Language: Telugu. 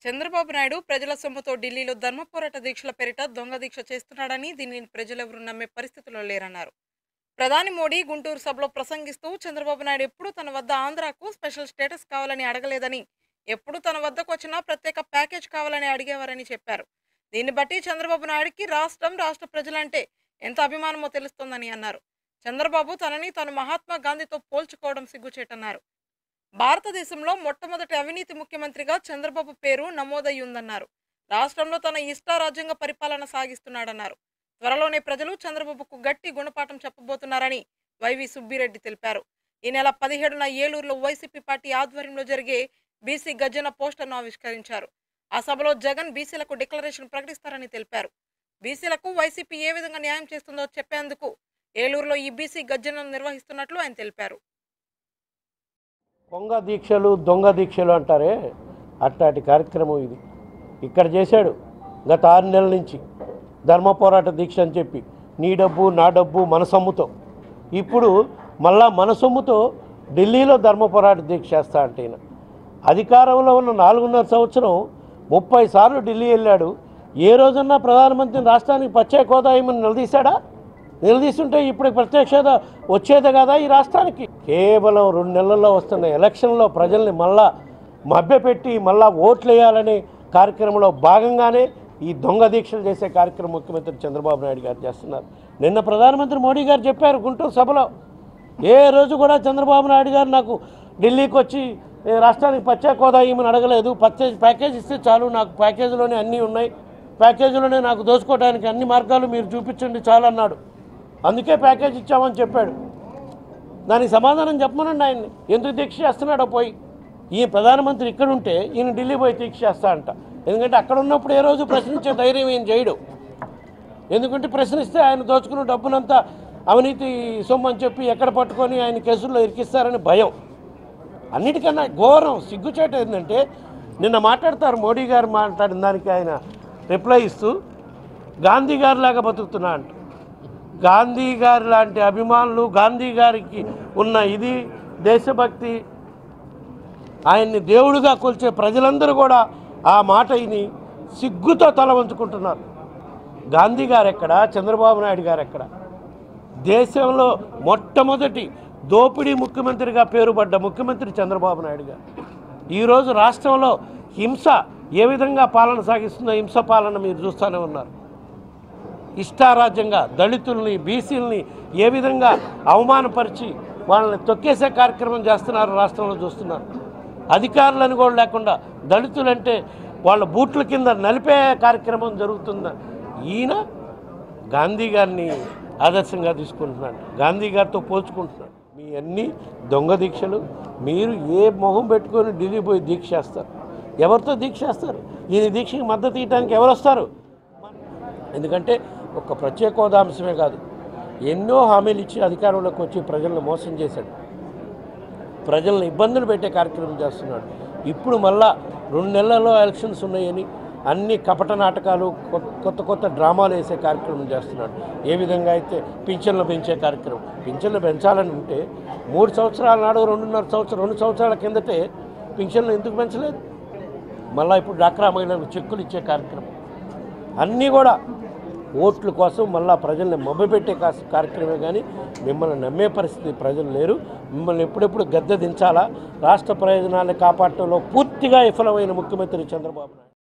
చంద్రబాబు నాయుడు ప్రజల సొమ్ముతో ఢిల్లీలో ధర్మ పోరాట దీక్షల పేరిట దొంగ దీక్ష చేస్తున్నాడని దీనిని ప్రజలెవరూ నమ్మే పరిస్థితిలో లేరన్నారు ప్రధాని మోడీ గుంటూరు సభలో ప్రసంగిస్తూ చంద్రబాబు నాయుడు ఎప్పుడూ తన వద్ద ఆంధ్రాకు స్పెషల్ స్టేటస్ కావాలని అడగలేదని ఎప్పుడు తన వద్దకు వచ్చినా ప్రత్యేక ప్యాకేజ్ కావాలని అడిగేవారని చెప్పారు దీన్ని బట్టి చంద్రబాబు నాయుడుకి రాష్ట్రం రాష్ట్ర ప్రజలంటే ఎంత అభిమానమో తెలుస్తోందని అన్నారు చంద్రబాబు తనని తాను మహాత్మా గాంధీతో పోల్చుకోవడం సిగ్గుచేటన్నారు భారతదేశంలో మొట్టమొదటి అవినీతి ముఖ్యమంత్రిగా చంద్రబాబు పేరు నమోదయ్యుందన్నారు రాష్ట్రంలో తన ఇష్టారాజ్యంగా పరిపాలన సాగిస్తున్నాడన్నారు త్వరలోనే ప్రజలు చంద్రబాబుకు గట్టి గుణపాఠం చెప్పబోతున్నారని వైవి సుబ్బిరెడ్డి తెలిపారు ఈ నెల పదిహేడున ఏలూరులో వైసీపీ పార్టీ ఆధ్వర్యంలో జరిగే బీసీ గర్జన పోస్టర్ను ఆవిష్కరించారు ఆ సభలో జగన్ బీసీలకు డిక్లరేషన్ ప్రకటిస్తారని తెలిపారు బీసీలకు వైసీపీ ఏ విధంగా న్యాయం చేస్తుందో చెప్పేందుకు ఏలూరులో ఈ బీసీ గర్జనను నిర్వహిస్తున్నట్లు ఆయన తెలిపారు కొంగ దీక్షలు దొంగ దీక్షలు అంటారే అట్లాంటి కార్యక్రమం ఇది ఇక్కడ చేశాడు గత ఆరు నెలల నుంచి ధర్మ పోరాట దీక్ష అని చెప్పి నీ డబ్బు నా డబ్బు మన సొమ్ముతో ఇప్పుడు మళ్ళా మన సొమ్ముతో ఢిల్లీలో ధర్మ పోరాట దీక్ష చేస్తా అంటే ఈయన. అధికారంలో ఉన్న నాలుగున్నర సంవత్సరం ముప్పై సార్లు ఢిల్లీ వెళ్ళాడు ఏ రోజన్నా ప్రధానమంత్రిని రాష్ట్రానికి ప్రత్యేక హోదా ఏమని నిలదీశాడా నిలదీస్తుంటే ఇప్పుడు ప్రత్యేక హోదా వచ్చేదే కదా ఈ రాష్ట్రానికి కేవలం రెండు నెలల్లో వస్తున్న ఎలక్షన్లో ప్రజల్ని మళ్ళా మభ్యపెట్టి మళ్ళా ఓట్లు వేయాలనే కార్యక్రమంలో భాగంగానే ఈ దొంగ దీక్షలు చేసే కార్యక్రమం ముఖ్యమంత్రి చంద్రబాబు నాయుడు గారు చేస్తున్నారు నిన్న ప్రధానమంత్రి మోడీ గారు చెప్పారు గుంటూరు సభలో ఏ రోజు కూడా చంద్రబాబు నాయుడు గారు నాకు ఢిల్లీకి వచ్చి "ఏ రాష్ట్రానికి ప్రత్యేక హోదా ఇవ్వమని అడగలేదు ప్యాకేజ్ ప్యాకేజ్ ఇస్తే చాలు నాకు ప్యాకేజీలోనే అన్నీ ఉన్నాయి ప్యాకేజీలోనే నాకు దోచుకోవడానికి అన్ని మార్గాలు మీరు చూపించండి చాలు అన్నాడు అందుకే ప్యాకేజ్ ఇచ్చామని చెప్పాడు దానికి సమాధానం చెప్పమనండి ఆయన్ని ఎందుకు దీక్ష చేస్తున్నాడో పోయి ఈ ప్రధానమంత్రి ఇక్కడ ఉంటే ఈయన ఢిల్లీ పోయి దీక్ష చేస్తా అంట ఎందుకంటే అక్కడ ఉన్నప్పుడు ఏ రోజు ప్రశ్నించే ధైర్యం ఏం చేయడు ఎందుకంటే ప్రశ్నిస్తే ఆయన దోచుకున్న డబ్బునంతా అవినీతి సొమ్ము అని చెప్పి ఎక్కడ పట్టుకొని ఆయన కేసుల్లో ఇరికిస్తారని భయం అన్నిటికన్నా ఘోరం సిగ్గుచేట ఏంటంటే నిన్న మాట్లాడతారు మోడీ గారు మాట్లాడిన దానికి ఆయన రిప్లై ఇస్తూ గాంధీ గారి లాగా బతుకుతున్నా అంట గాంధీ గారి లాంటి అభిమానులు గాంధీ గారికి ఉన్న ఇది దేశభక్తి ఆయన్ని దేవుడిగా కొలిచే ప్రజలందరూ కూడా ఆ మాట విని సిగ్గుతో తల వంచుకుంటున్నారు గాంధీ గారు ఎక్కడ చంద్రబాబు నాయుడు గారు ఎక్కడ దేశంలో మొట్టమొదటి దోపిడీ ముఖ్యమంత్రిగా పేరుపడ్డ ముఖ్యమంత్రి చంద్రబాబు నాయుడు గారు ఈరోజు రాష్ట్రంలో హింస ఏ విధంగా పాలన సాగిస్తుందో హింస పాలన మీరు చూస్తూనే ఉన్నారు ఇష్టారాజ్యంగా దళితుల్ని బీసీలని ఏ విధంగా అవమానపరిచి వాళ్ళని తొక్కేసే కార్యక్రమం చేస్తున్నారు రాష్ట్రంలో చూస్తున్నారు అధికారులను కూడా లేకుండా దళితులంటే వాళ్ళ బూట్ల కింద నలిపే కార్యక్రమం జరుగుతుందా ఈయన గాంధీ గారిని ఆదర్శంగా తీసుకుంటున్నాడు గాంధీ గారితో పోల్చుకుంటున్నాడు మీ అన్ని దొంగ దీక్షలు మీరు ఏ మొహం పెట్టుకొని ఢిల్లీ పోయి దీక్ష చేస్తారు ఎవరితో దీక్ష చేస్తారు ఈయన దీక్షకి మద్దతు ఇవ్వడానికి ఎవరు వస్తారు ఎందుకంటే ఒక ప్రత్యేక హోదా అంశమే కాదు ఎన్నో హామీలు ఇచ్చి అధికారంలోకి వచ్చి ప్రజలను మోసం చేశాడు ప్రజలను ఇబ్బందులు పెట్టే కార్యక్రమం చేస్తున్నాడు ఇప్పుడు మళ్ళా రెండు నెలల్లో ఎలక్షన్స్ ఉన్నాయని అన్ని కపట నాటకాలు కొ- కొత్త కొత్త డ్రామాలు వేసే కార్యక్రమం చేస్తున్నాడు ఏ విధంగా అయితే పింఛన్లు పెంచే కార్యక్రమం పింఛన్లు పెంచాలని ఉంటే మూడు సంవత్సరాల నాడు రెండున్నర సంవత్సరం రెండు సంవత్సరాల కిందటే పింఛన్లు ఎందుకు పెంచలేదు మళ్ళీ ఇప్పుడు డాక్రా మహిళలకు చెక్కులు ఇచ్చే కార్యక్రమం అన్నీ కూడా ఓట్ల కోసం మళ్ళా ప్రజల్ని మభ్యపెట్టే కాస్- కార్యక్రమమే కానీ మిమ్మల్ని నమ్మే పరిస్థితి ప్రజలు లేరు మిమ్మల్ని ఎప్పుడెప్పుడు గద్దె దించాలా రాష్ట్ర ప్రయోజనాలను కాపాడటంలో పూర్తిగా విఫలమైన ముఖ్యమంత్రి చంద్రబాబు నాయుడు